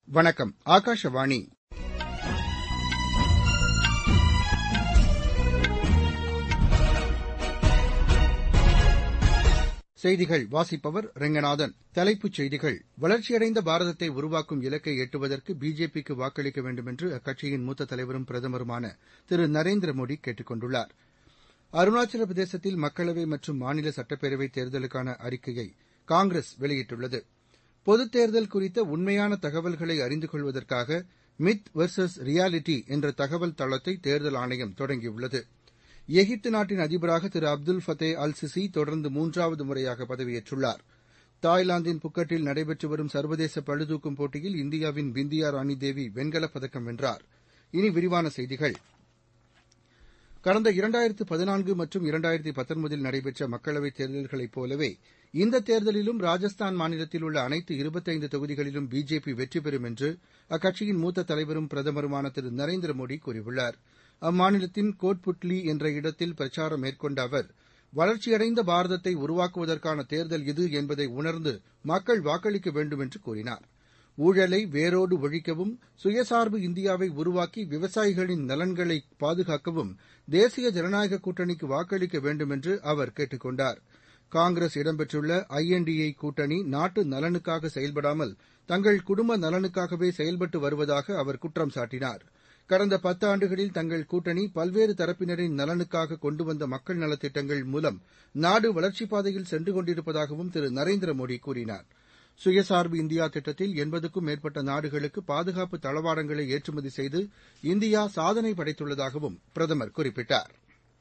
வணக்கம் ஆகாஷவாணி செய்திகள் வாசிப்பவர் ரெங்கநாதன் தலைப்புச் செய்திகள் வளர்ச்சியடைந்த பாரதத்தை உருவாக்கும் இலக்கை எட்டுவதற்கு பிஜேபிக்கு வாக்களிக்க வேண்டுமென்று அக்கட்சியின் மூத்த தலைவரும் பிரதமருமான திரு நரேந்திர மோடி கேட்டுக் கொண்டுள்ளார் அருணாச்சல பிரதேசத்தில் மக்களவை மற்றும் மாநில சட்டப்பேரவைத் தேர்தலுக்கான அறிக்கையை காங்கிரஸ் வெளியிட்டுள்ளது பொதுத் தேர்தல் குறித்த உண்மையான தகவல்களை அறிந்து கொள்வதற்காக மித் வெர்சஸ் ரியாலிட்டி என்ற தகவல் தளத்தை தேர்தல் ஆணையம் தொடங்கியுள்ளது எகிப்து நாட்டின் அதிபராக திரு அப்துல் ஃபதே அல் சிசி தொடர்ந்து மூன்றாவது முறையாக பதவியேற்றுள்ளார் தாய்லாந்தின் புக்கட்டில் நடைபெற்று வரும் சர்வதேச பளுதூக்கும் போட்டியில் இந்தியாவின் பிந்தியா ராணி தேவி வெண்கலப் பதக்கம் வென்றார் இனி விரிவான செய்திகள் கடந்த இரண்டாயிரத்து பதினான்கு மற்றும் இரண்டாயிரத்து பத்தொன்பதில் நடைபெற்ற மக்களவைத் தேர்தல்களைப் போலவே இந்த தேர்தலிலும் ராஜஸ்தான் மாநிலத்தில் உள்ள அனைத்து இருபத்தைந்து தொகுதிகளிலும் பிஜேபி வெற்றி பெறும் என்று அக்கட்சியின் மூத்த தலைவரும் பிரதமருமான திரு நரேந்திர மோடி கூறியுள்ளார் அம்மாநிலத்தின் கோட்புட்லி என்ற இடத்தில் பிரச்சாரம் மேற்கொண்ட அவர் வளர்ச்சியடைந்த பாரதத்தை உருவாக்குவதற்கான தேர்தல் இது என்பதை உணர்ந்து மக்கள் வாக்களிக்க வேண்டும் என்று கூறினார் ஊழலை வேரோடு ஒழிக்கவும் சுயசார்பு இந்தியாவை உருவாக்கி விவசாயிகளின் நலன்களை பாதுகாக்கவும் தேசிய ஜனநாயக கூட்டணிக்கு வாக்களிக்க வேண்டும் என்று அவர் கேட்டுக் கொண்டார் காங்கிரஸ் இடம்பெற்றுள்ள ஐ என் டி ஏ கூட்டணி நாட்டு நலனுக்காக செயல்படாமல் தங்கள் குடும்ப நலனுக்காகவே செயல்பட்டு வருவதாக அவர் குற்றம் சாட்டினார் கடந்த பத்தாண்டுகளில் தங்கள் கூட்டணி பல்வேறு தரப்பினரின் நலனுக்காக கொண்டு வந்த மக்கள் நலத்திட்டங்கள் மூலம் நாடு வளர்ச்சிப் பாதையில் சென்று கொண்டிருப்பதாகவும் திரு நரேந்திர மோடி கூறினார் சுயசார்பு இந்தியா திட்டத்தில் எண்பதுக்கும் மேற்பட்ட நாடுகளுக்கு பாதுகாப்பு தளவாடங்களை ஏற்றுமதி செய்து இந்தியா சாதனை படைத்துள்ளதாகவும் பிரதமர் குறிப்பிட்டார்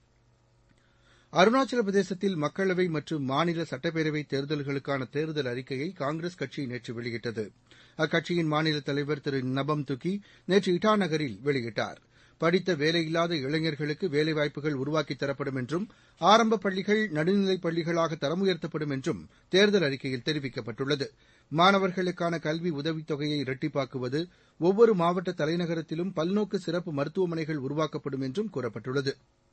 அருணாச்சல பிரதேசத்தில் மக்களவை மற்றும் மாநில சட்டப்பேரவைத் தேர்தல்களுக்கான தேர்தல் அறிக்கையை காங்கிரஸ் கட்சி நேற்று வெளியிட்டது அக்கட்சியின் மாநில தலைவர் திரு நபம் துக்கி நேற்று இட்டா நகரில் வெளியிட்டார் படித்த வேலையில்லாத இளைஞர்களுக்கு வேலைவாய்ப்புகள் உருவாக்கித் தரப்படும் என்றும் ஆரம்பப் பள்ளிகள் நடுநிலைப் பள்ளிகளாக தரம் உயர்த்தப்படும் என்றும் தேர்தல் அறிக்கையில் தெரிவிக்கப்பட்டுள்ளது மாணவர்களுக்கான கல்வி உதவித் தொகையை இரட்டிப்பாக்குவது ஒவ்வொரு மாவட்ட தலைநகரத்திலும் பல்நோக்கு சிறப்பு மருத்துவமனைகள் உருவாக்கப்படும் என்றும் கூறப்பட்டுள்ளது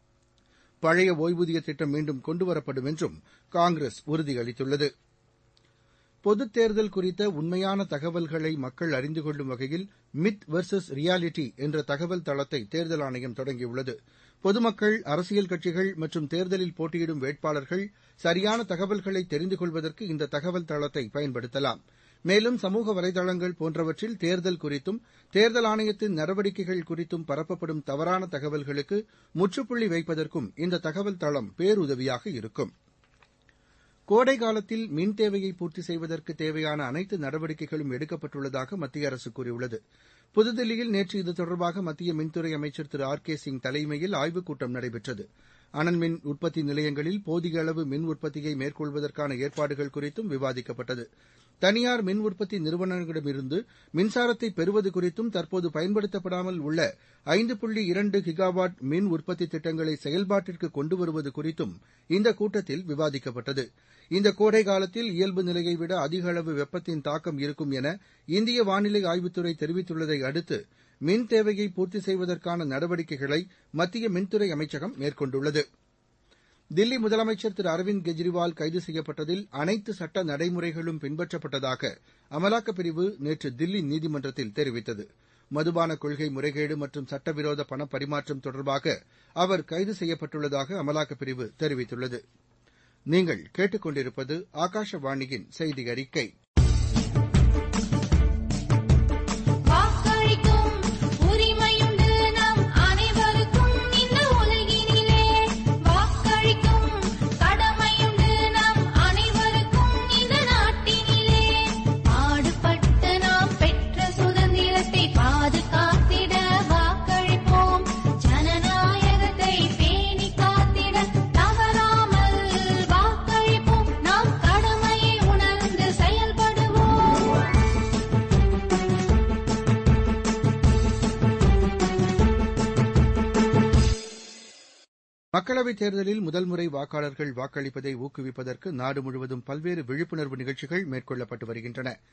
பழைய ஒய்வூதிய திட்டம் மீண்டும் கொண்டுவரப்படும் என்றும் காங்கிரஸ் உறுதியளித்துள்ளது பொதுத் தேர்தல் குறித்த உண்மையான தகவல்களை மக்கள் அறிந்து கொள்ளும் வகையில் மித் வெர்சஸ் ரியாலிட்டி என்ற தகவல் தளத்தை தேர்தல் ஆணையம் தொடங்கியுள்ளது பொதுமக்கள் அரசியல் கட்சிகள் மற்றும் தேர்தலில் போட்டியிடும் வேட்பாளர்கள் சரியான தகவல்களை தெரிந்து கொள்வதற்கு இந்த தகவல் தளத்தை பயன்படுத்தலாம் மேலும் சமூக வலைதளங்கள் போன்றவற்றில் தேர்தல் குறித்தும் தேர்தல் ஆணையத்தின் நடவடிக்கைகள் குறித்தும் பரப்பப்படும் தவறான தகவல்களுக்கு முற்றுப்புள்ளி வைப்பதற்கும் இந்த தகவல் தளம் பேருதவியாக இருக்கும் கோடை காலத்தில் மின் தேவையை பூர்த்தி செய்வதற்கு தேவையான அனைத்து நடவடிக்கைகளும் எடுக்கப்பட்டுள்ளதாக மத்திய அரசு கூறியுள்ளது புதுதில்லியில் நேற்று இது தொடர்பாக மத்திய மின்துறை அமைச்சர் திரு ஆர் கே சிங் தலைமையில் ஆய்வுக் கூட்டம் நடைபெற்றது அனல் மின் உற்பத்தி நிலையங்களில் போதிய அளவு மின் உற்பத்தியை மேற்கொள்வதற்கான ஏற்பாடுகள் குறித்தும் விவாதிக்கப்பட்டது தனியார் மின் உற்பத்தி நிறுவனங்களிடமிருந்து மின்சாரத்தை பெறுவது குறித்தும் தற்போது பயன்படுத்தப்படாமல் உள்ள ஐந்து புள்ளி இரண்டு கிகாவாட் மின் உற்பத்தி திட்டங்களை செயல்பாட்டிற்கு கொண்டு வருவது குறித்தும் இந்த கூட்டத்தில் விவாதிக்கப்பட்டது இந்த கோடை காலத்தில் இயல்பு நிலையை விட அதிக அளவு வெப்பத்தின் தாக்கம் இருக்கும் என இந்திய வானிலை ஆய்வுத்துறை தெரிவித்துள்ளதை அடுத்து மின் தேவையை பூர்த்தி செய்வதற்கான நடவடிக்கைகளை மத்திய மின்துறை அமைச்சகம் மேற்கொண்டுள்ளது தில்லி முதலமைச்சர் திரு அரவிந்த் கெஜ்ரிவால் கைது செய்யப்பட்டதில் அனைத்து சட்ட நடைமுறைகளும் பின்பற்றப்பட்டதாக அமலாக்கப் பிரிவு நேற்று தில்லி நீதிமன்றத்தில் தெரிவித்தது மதுபான கொள்கை முறைகேடு மற்றும் சட்டவிரோத பண பரிமாற்றம் தொடர்பாக அவர் கைது செய்யப்பட்டுள்ளதாக அமலாக்கப் பிரிவு தெரிவித்துள்ளது நீங்கள் கேட்டுக்கொண்டிருப்பது ஆகாஷவாணியின் செய்தி அறிக்கை மக்களவைத் தேர்தலில் முதல் முறை வாக்காளர்கள் வாக்களிப்பதை ஊக்குவிப்பதற்கு நாடு முழுவதும் பல்வேறு விழிப்புணர்வு நிகழ்ச்சிகள் மேற்கொள்ளப்பட்டு வருகின்றன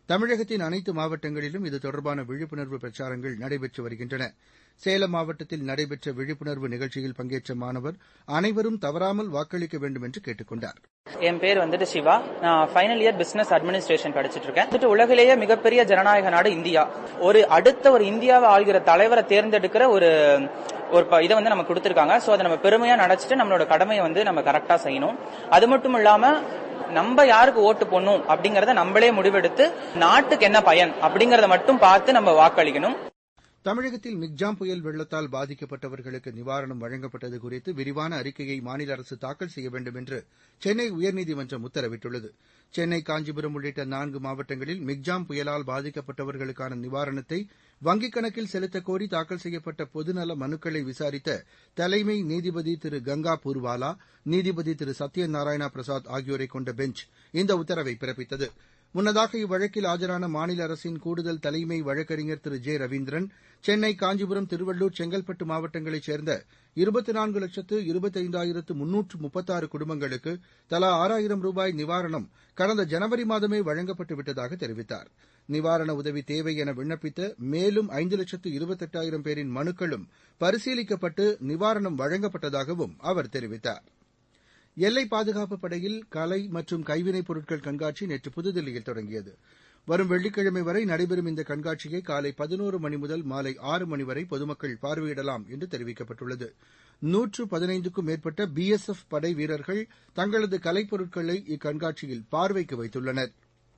தமிழகத்தின் அனைத்து மாவட்டங்களிலும் இது தொடர்பான விழிப்புணர்வு பிரச்சாரங்கள் நடைபெற்று வருகின்றன சேலம் மாவட்டத்தில் நடைபெற்ற விழிப்புணர்வு நிகழ்ச்சியில் பங்கேற்ற மாணவர் அனைவரும் தவறாமல் வாக்களிக்க வேண்டும் என்று கேட்டுக் கொண்டார் என் பேர் வந்துட்டு சிவா நான் ஃபைனல் இயர் பிசினஸ் அட்மினிஸ்ட்ரேஷன் படிச்சிட்டு இருக்கேன் வந்துட்டு உலகிலேயே மிகப்பெரிய ஜனநாயக நாடு இந்தியா ஒரு அடுத்த ஒரு இந்தியாவை ஆள்கிற தலைவரை தேர்ந்தெடுக்கிற ஒரு ஒரு இதை வந்து நம்ம கொடுத்திருக்காங்க சோ அதை நம்ம பெருமையா நடச்சிட்டு நம்மளோட கடமையை வந்து நம்ம கரெக்டா செய்யணும் அது மட்டும் இல்லாம நம்ம யாருக்கு ஓட்டு போடணும் அப்படிங்கறத நம்மளே முடிவெடுத்து நாட்டுக்கு என்ன பயன் அப்படிங்கறத மட்டும் பார்த்து நம்ம வாக்களிக்கணும் தமிழகத்தில் மிக்ஜாம் புயல் வெள்ளத்தால் பாதிக்கப்பட்டவர்களுக்கு நிவாரணம் வழங்கப்பட்டது குறித்து விரிவான அறிக்கையை மாநில அரசு தாக்கல் செய்ய வேண்டும் என்று சென்னை உயர்நீதிமன்றம் உத்தரவிட்டுள்ளது சென்னை காஞ்சிபுரம் உள்ளிட்ட நான்கு மாவட்டங்களில் மிக்ஜாம் புயலால் பாதிக்கப்பட்டவர்களுக்கான நிவாரணத்தை வங்கிக் கணக்கில் செலுத்தக் கோரி தாக்கல் செய்யப்பட்ட பொதுநல மனுக்களை விசாரித்த தலைமை நீதிபதி திரு கங்கா பூர்வாலா நீதிபதி திரு சத்யநாராயணா பிரசாத் ஆகியோரை கொண்ட பெஞ்ச் இந்த உத்தரவை பிறப்பித்தது முன்னதாக இவ்வழக்கில் ஆஜரான மாநில அரசின் கூடுதல் தலைமை வழக்கறிஞர் திரு ஜே ரவீந்திரன் சென்னை காஞ்சிபுரம் திருவள்ளூர் செங்கல்பட்டு மாவட்டங்களைச் சேர்ந்த இருபத்தி நான்கு லட்சத்து இருபத்தைந்தாயிரத்து முன்னூற்று முப்பத்தாறு குடும்பங்களுக்கு தலா ஆறாயிரம் ரூபாய் நிவாரணம் கடந்த ஜனவரி மாதமே வழங்கப்பட்டு விட்டதாக தெரிவித்தார் நிவாரண உதவி தேவை என விண்ணப்பித்த மேலும் ஐந்து லட்சத்து இருபத்தெட்டாயிரம் பேரின் மனுக்களும் பரிசீலிக்கப்பட்டு நிவாரணம் வழங்கப்பட்டதாகவும் அவர் தெரிவித்தார் எல்லை பாதுகாப்பு படையில் கலை மற்றும் கைவினைப் பொருட்கள் கண்காட்சி நேற்று புதுதில்லியில் தொடங்கியது வரும் வெள்ளிக்கிழமை வரை நடைபெறும் இந்த கண்காட்சியை காலை பதினோரு மணி முதல் மாலை ஆறு மணி வரை பொதுமக்கள் பார்வையிடலாம் என்று தெரிவிக்கப்பட்டுள்ளது நூற்று பதினைந்துக்கும் மேற்பட்ட பிஎஸ்எஃப் படை வீரர்கள் தங்களது கலைப்பொருட்களை இக்கண்காட்சியில் பார்வைக்கு வைத்துள்ளனர்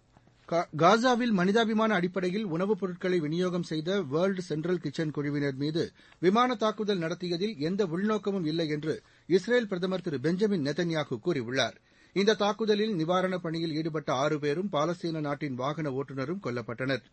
காசாவில் மனிதாபிமான அடிப்படையில் உணவுப் பொருட்களை விநியோகம் செய்த வேர்ல்டு சென்ட்ரல் கிச்சன் குழுவினர் மீது விமான தாக்குதல் நடத்தியதில் எந்த உள்நோக்கமும் இல்லை என்று இஸ்ரேல் பிரதமர் திரு பெஞ்சமின் நெத்தன்யாகு கூறியுள்ளார் இந்த தாக்குதலில் நிவாரணப் பணியில் ஈடுபட்ட ஆறு பேரும் பாலஸ்தீன நாட்டின் வாகன ஓட்டுநரும் கொல்லப்பட்டனர்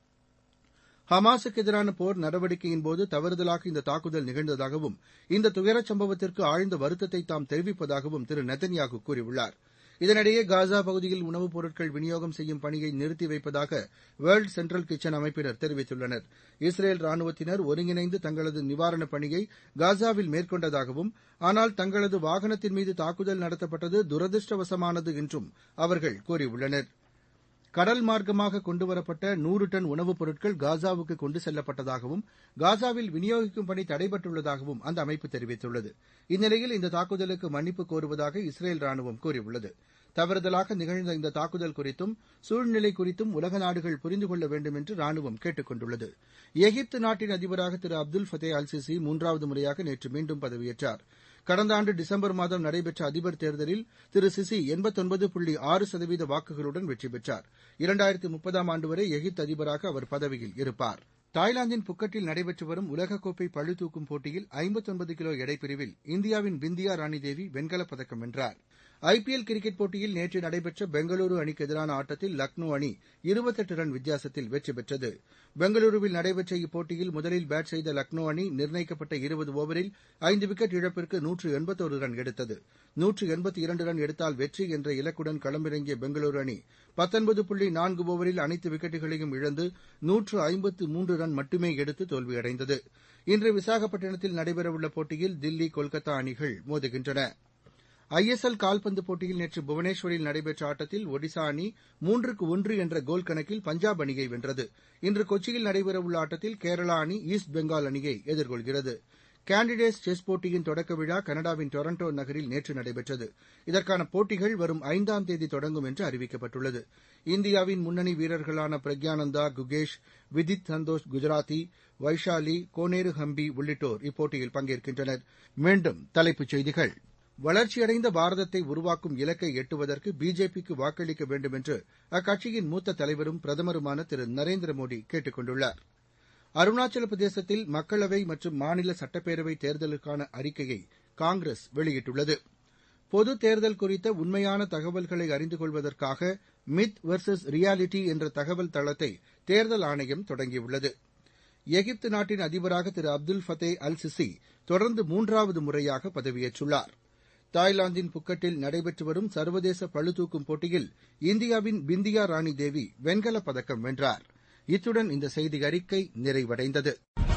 ஹமாஸுக்கு எதிரான போர் நடவடிக்கையின்போது தவறுதலாக இந்த தாக்குதல் நிகழ்ந்ததாகவும் இந்த துயரச் சம்பவத்திற்கு ஆழ்ந்த வருத்தத்தை தாம் தெரிவிப்பதாகவும் திரு நெத்தன்யாகு கூறியுள்ளார் இதனிடையே காசா பகுதியில் உணவுப் பொருட்கள் விநியோகம் செய்யும் பணியை நிறுத்தி வைப்பதாக வேர்ல்டு சென்ட்ரல் கிச்சன் அமைப்பினர் தெரிவித்துள்ளனர் இஸ்ரேல் ராணுவத்தினர் ஒருங்கிணைந்து தங்களது நிவாரணப் பணியை காசாவில் மேற்கொண்டதாகவும் ஆனால் தங்களது வாகனத்தின் மீது தாக்குதல் நடத்தப்பட்டது துரதிருஷ்டவசமானது என்றும் அவர்கள் கூறியுள்ளனர் கடல் மார்க்கமாக கொண்டுவரப்பட்ட நூறு டன் உணவுப் பொருட்கள் காசாவுக்கு கொண்டு செல்லப்பட்டதாகவும் காசாவில் விநியோகிக்கும் பணி தடைபட்டுள்ளதாகவும் அந்த அமைப்பு தெரிவித்துள்ளது இந்நிலையில் இந்த தாக்குதலுக்கு மன்னிப்பு கோருவதாக இஸ்ரேல் ராணுவம் கூறியுள்ளது தவறுதலாக நிகழ்ந்த இந்த தாக்குதல் குறித்தும் சூழ்நிலை குறித்தும் உலக நாடுகள் புரிந்து கொள்ள வேண்டும் என்று ராணுவம் கேட்டுக் கொண்டுள்ளது எகிப்து நாட்டின் அதிபராக திரு அப்துல் ஃபதே அல் சிசி மூன்றாவது முறையாக நேற்று மீண்டும் பதவியேற்றார் கடந்த ஆண்டு டிசம்பர் மாதம் நடைபெற்ற அதிபர் தேர்தலில் திரு சிசி எண்பத்தொன்பது புள்ளி ஆறு சதவீத வாக்குகளுடன் வெற்றி பெற்றார் இரண்டாயிரத்து முப்பதாம் ஆண்டு வரை எகிப்து அதிபராக அவர் பதவியில் இருப்பார் தாய்லாந்தின் புக்கட்டில் நடைபெற்று வரும் உலகக்கோப்பை பளுதூக்கும் போட்டியில் ஐம்பத்தொன்பது கிலோ எடைப்பிரிவில் இந்தியாவின் பிந்தியா ராணி தேவி வெண்கலப் பதக்கம் வென்றார் ஐபிஎல் கிரிக்கெட் போட்டியில் நேற்று நடைபெற்ற பெங்களூரு அணிக்கு எதிரான ஆட்டத்தில் லக்னோ அணி இருபத்தெட்டு ரன் வித்தியாசத்தில் வெற்றி பெற்றது பெங்களூருவில் நடைபெற்ற இப்போட்டியில் முதலில் பேட் செய்த லக்னோ அணி நிர்ணயிக்கப்பட்ட இருபது ஓவரில் ஐந்து விக்கெட் இழப்பிற்கு நூற்று எண்பத்தோரு ரன் எடுத்தது நூற்று எண்பத்தி இரண்டு ரன் எடுத்தால் வெற்றி என்ற இலக்குடன் களமிறங்கிய பெங்களூரு அணி பத்தொன்பது புள்ளி நான்கு ஓவரில் அனைத்து விக்கெட்டுகளையும் இழந்து நூற்று ஐம்பத்து மூன்று ரன் மட்டுமே எடுத்து தோல்வியடைந்தது இன்று விசாகப்பட்டினத்தில் நடைபெறவுள்ள போட்டியில் தில்லி கொல்கத்தா அணிகள் மோதுகின்றன ஐஎஸ்எல் கால்பந்து போட்டியில் நேற்று புவனேஸ்வரில் நடைபெற்ற ஆட்டத்தில் ஒடிசா அணி மூன்றுக்கு ஒன்று என்ற கோல் கணக்கில் பஞ்சாப் அணியை வென்றது இன்று கொச்சியில் நடைபெறவுள்ள ஆட்டத்தில் கேரளா அணி ஈஸ்ட் பெங்கால் அணியை எதிர்கொள்கிறது கேண்டிடேட்ஸ் செஸ் போட்டியின் தொடக்க விழா கனடாவின் டொரண்டோ நகரில் நேற்று நடைபெற்றது இதற்கான போட்டிகள் வரும் ஐந்தாம் தேதி தொடங்கும் என்று அறிவிக்கப்பட்டுள்ளது இந்தியாவின் முன்னணி வீரர்களான பிரக்யானந்தா குகேஷ் விதித் சந்தோஷ் குஜராத்தி வைஷாலி கோனேரு ஹம்பி உள்ளிட்டோர் இப்போட்டியில் பங்கேற்கின்றனர் மீண்டும் தலைப்புச் செய்திகள் வளர்ச்சியடைந்த பாரதத்தை உருவாக்கும் இலக்கை எட்டுவதற்கு பிஜேபிக்கு வாக்களிக்க வேண்டும் என்று அக்கட்சியின் மூத்த தலைவரும் பிரதமருமான திரு நரேந்திர மோடி கேட்டுக் கொண்டுள்ளார் அருணாச்சல பிரதேசத்தில் மக்களவை மற்றும் மாநில சட்டப்பேரவை தேர்தலுக்கான அறிக்கையை காங்கிரஸ் வெளியிட்டுள்ளது பொது தேர்தல் குறித்த உண்மையான தகவல்களை அறிந்து கொள்வதற்காக மித் வெர்சஸ் ரியாலிட்டி என்ற தகவல் தளத்தை தேர்தல் ஆணையம் தொடங்கியுள்ளது எகிப்து நாட்டின் அதிபராக திரு அப்துல் ஃபதே அல் சிசி தொடர்ந்து மூன்றாவது முறையாக பதவியேற்றுள்ளார் தாய்லாந்தின் புக்கட்டில் நடைபெற்று வரும் சர்வதேச பளுதூக்கும் போட்டியில் இந்தியாவின் பிந்தியா ராணி தேவி வெண்கலப் பதக்கம் வென்றார் இத்துடன் இந்த செய்தி அறிக்கை நிறைவடைந்தது